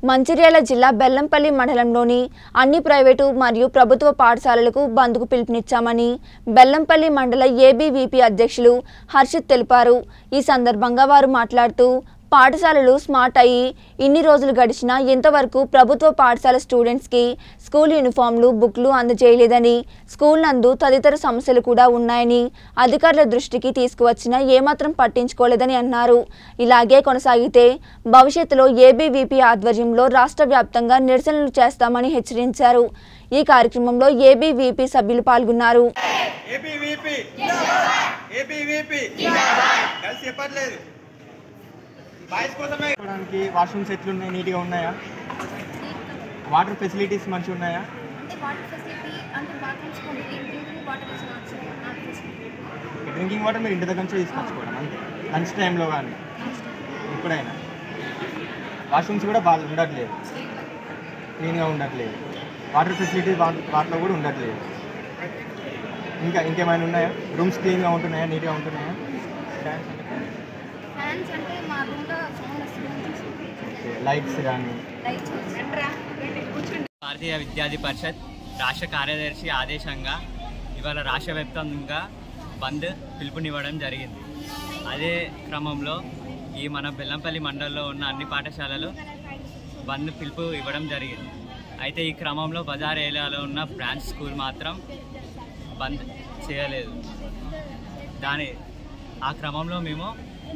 మంచిర్యాల జిల్లా బెల్లంపల్లి మండలంలోని అన్ని ప్రైవేటు మరియు ప్రభుత్వ పాఠశాలలకు బంద్కు పిలుపునిచ్చామని బెల్లంపల్లి మండల ఏబీవీపీ అధ్యక్షులు హర్షిత్ తెలిపారు ఈ సందర్భంగా వారు మాట్లాడుతూ పాఠశాలలు స్మార్ట్ అయ్యి ఇన్ని రోజులు గడిచినా ఇంతవరకు ప్రభుత్వ పాఠశాల స్టూడెంట్స్కి స్కూల్ యూనిఫామ్లు బుక్లు అందజేయలేదని స్కూల్ నందు తదితర సమస్యలు కూడా ఉన్నాయని అధికారుల దృష్టికి తీసుకువచ్చినా ఏమాత్రం పట్టించుకోలేదని అన్నారు ఇలాగే కొనసాగితే భవిష్యత్తులో ఏబీవీపీ ఆధ్వర్యంలో రాష్ట్ర వ్యాప్తంగా నిరసనలు చేస్తామని హెచ్చరించారు ఈ కార్యక్రమంలో ఏబీవీపీ సభ్యులు పాల్గొన్నారు ఏపీవీపీ ఏపీవీపీ కలిసి చెప్పట్లేదు బాయ్స్ కోసమే చేసుకోవడానికి వాష్రూమ్స్ ఎట్లున్నాయి నీట్గా ఉన్నాయా వాటర్ ఫెసిలిటీస్ మంచిగా ఉన్నాయా అంటే వాటర్ ఫెసిలిటీ అంటే బాత్రూమ్స్ కొన్ని డ్రింకింగ్ వాటర్ ఇచ్చుకోవచ్చు నాట్ ఫెసిలిటీ డ్రింకింగ్ వాటర్ మీరు ఇంటి దగ్గర నుంచి తీసుకొచ్చుకోవడం అంతే లంచ్ టైంలో కానీ ఎప్పుడైనా వాష్రూమ్స్ కూడా బాగా ఉండట్లేదు క్లీన్గా ఉండట్లేదు వాటర్ ఫెసిలిటీస్ వాటిలో కూడా ఉండట్లేదు ఇంకా ఇంకేమైనా ఉన్నాయా రూమ్స్ క్లీన్గా ఉంటున్నాయా నీట్గా ఉంటున్నాయా ఫ్యాన్స్ అంటే మా రూమ్లో సౌండ్ వస్తుంది ఓకే లైట్స్ కానీ లైట్స్ భారతీయ విద్యార్థి పరిషత్ రాష్ట్ర కార్యదర్శి ఆదేశంగా ఇవాళ రాష్ట్ర వ్యాప్తంగా బంద్ పిలుపునివ్వడం జరిగింది అదే క్రమంలో ఈ మన బెల్లంపల్లి మండలంలో ఉన్న అన్ని పాఠశాలలు బంద్ పిలుపు ఇవ్వడం జరిగింది అయితే ఈ క్రమంలో బజార్ ఏరియాలో ఉన్న బ్రాంచ్ స్కూల్ మాత్రం బంద్ చేయలేదు దాని ఆ క్రమంలో మేము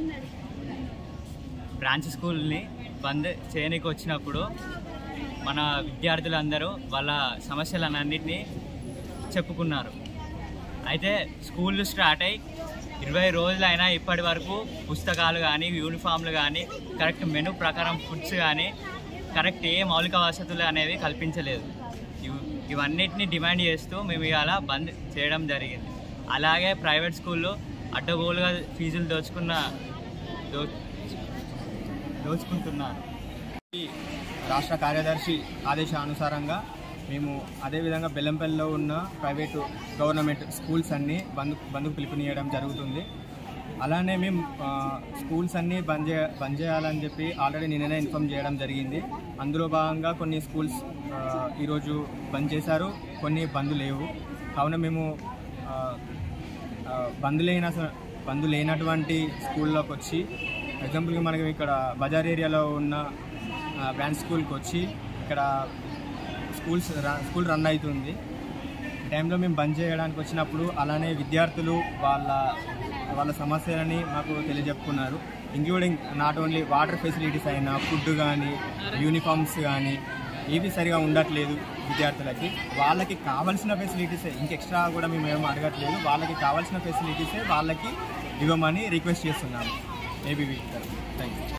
బ్రాంచ్ స్కూల్ని బంద్ చేయడానికి వచ్చినప్పుడు మన విద్యార్థులందరూ వాళ్ళ సమస్యలన్నింటినీ చెప్పుకున్నారు అయితే స్కూళ్ళు స్టార్ట్ అయ్యి ఇరవై రోజులైనా ఇప్పటి వరకు పుస్తకాలు కానీ యూనిఫామ్లు కానీ కరెక్ట్ మెనూ ప్రకారం ఫుడ్స్ కానీ కరెక్ట్ ఏ మౌలిక వసతులు అనేవి కల్పించలేదు ఇవ్- ఇవన్నిటిని డిమాండ్ చేస్తూ మేము ఇవాళ బంద్ చేయడం జరిగింది అలాగే ప్రైవేట్ స్కూల్లో అడ్డగోలుగా ఫీజులు దోచుకున్న దో దోచుకుంటున్నారు రాష్ట్ర కార్యదర్శి ఆదేశానుసారంగా మేము అదేవిధంగా బెల్లంపల్లిలో ఉన్న ప్రైవేటు గవర్నమెంట్ స్కూల్స్ అన్నీ బంద్ బంద్కు పిలుపునియడం జరుగుతుంది అలానే మేము ఆ, స్కూల్స్ అన్నీ బంద్ చే బంద్ చేయాలని చెప్పి ఆల్రెడీ నిన్ననే ఇన్ఫామ్ చేయడం జరిగింది అందులో భాగంగా కొన్ని స్కూల్స్ ఆ, ఈరోజు బంద్ చేశారు కొన్ని బంద్ లేవు కావున మేము ఆ, ఆ, బంద్ లేన బంద్ లేనటువంటి స్కూల్లోకి వచ్చి ఎగ్జాంపుల్గా మనకి ఇక్కడ బజార్ ఏరియాలో ఉన్న ఆ, బ్రాంచ్ స్కూల్కి వచ్చి ఇక్కడ స్కూల్స్ ర- స్కూల్ రన్ అవుతుంది ఈ టైంలో మేము బంద్ చేయడానికి వచ్చినప్పుడు అలానే విద్యార్థులు వాళ్ళ వాళ్ళ సమస్యలని మాకు తెలియజెప్పుకున్నారు including not only water facilities అయినా ఫుడ్ కానీ యూనిఫామ్స్ కానీ ఏవి సరిగా ఉండట్లేదు విద్యార్థులకి వాళ్ళకి కావాల్సిన ఫెసిలిటీసే ఇంక ఎక్స్ట్రా కూడా మేము ఏమీ అడగట్లేదు వాళ్ళకి కావాల్సిన ఫెసిలిటీసే వాళ్ళకి ఇవ్వమని రిక్వెస్ట్ చేస్తున్నాము ఏబీవీ థ్యాంక్ యూ